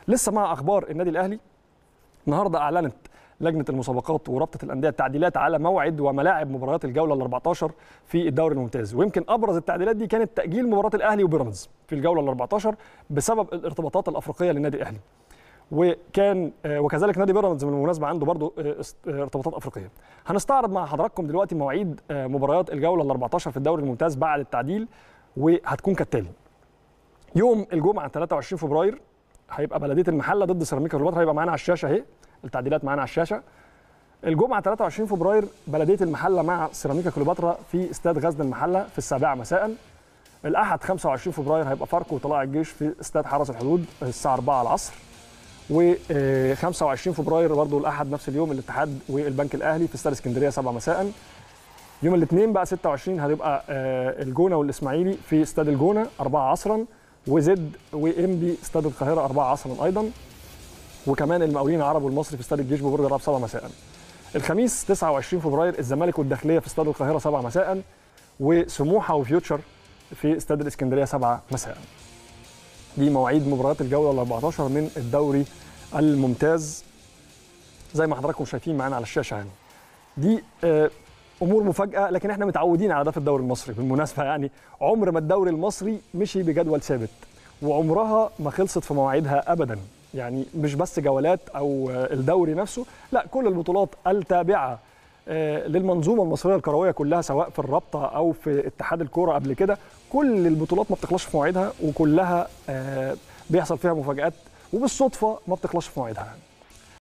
لسه مع اخبار النادي الاهلي النهارده اعلنت لجنه المسابقات ورابطه الانديه التعديلات على موعد وملاعب مباريات الجوله ال 14 في الدوري الممتاز ويمكن ابرز التعديلات دي كانت تاجيل مباراه الاهلي وبيراميدز في الجوله ال 14 بسبب الارتباطات الافريقيه للنادي الاهلي وكان وكذلك نادي بيراميدز بالمناسبه عنده برضه ارتباطات افريقيه هنستعرض مع حضراتكم دلوقتي مواعيد مباريات الجوله ال 14 في الدوري الممتاز بعد التعديل وهتكون كالتالي يوم الجمعه 23 فبراير هيبقى بلديه المحله ضد سيراميكا كليوباترا هيبقى معانا على الشاشه اهي التعديلات معانا على الشاشه الجمعه 23 فبراير بلديه المحله مع سيراميكا كليوباترا في استاد غزل المحله في السابعه مساء الاحد 25 فبراير هيبقى فاركو وطلائع الجيش في استاد حرس الحدود الساعه 4 العصر و 25 فبراير برضه الاحد نفس اليوم الاتحاد والبنك الاهلي في استاد اسكندريه 7 مساء يوم الاثنين بقى 26 هتبقى الجونه والاسماعيلي في استاد الجونه 4 عصرا وزد وانبي استاد القاهره 4 عصرا ايضا وكمان المقاولين العرب والمصري في استاد الجيش ببرج العرب 7 مساء الخميس 29 فبراير الزمالك والداخليه في استاد القاهره 7 مساء وسموحه وفيوتشر في استاد الاسكندريه 7 مساء دي مواعيد مباريات الجوله ال 14 من الدوري الممتاز زي ما حضراتكم شايفين معانا على الشاشه يعني دي امور مفاجاه لكن احنا متعودين على ده في الدوري المصري بالمناسبه يعني عمر ما الدوري المصري مشي بجدول ثابت وعمرها ما خلصت في مواعيدها ابدا يعني مش بس جولات او الدوري نفسه لا كل البطولات التابعه للمنظومه المصريه الكرويه كلها سواء في الرابطه او في اتحاد الكوره قبل كده كل البطولات ما بتخلصش في مواعيدها وكلها بيحصل فيها مفاجات وبالصدفه ما بتخلصش في مواعيدها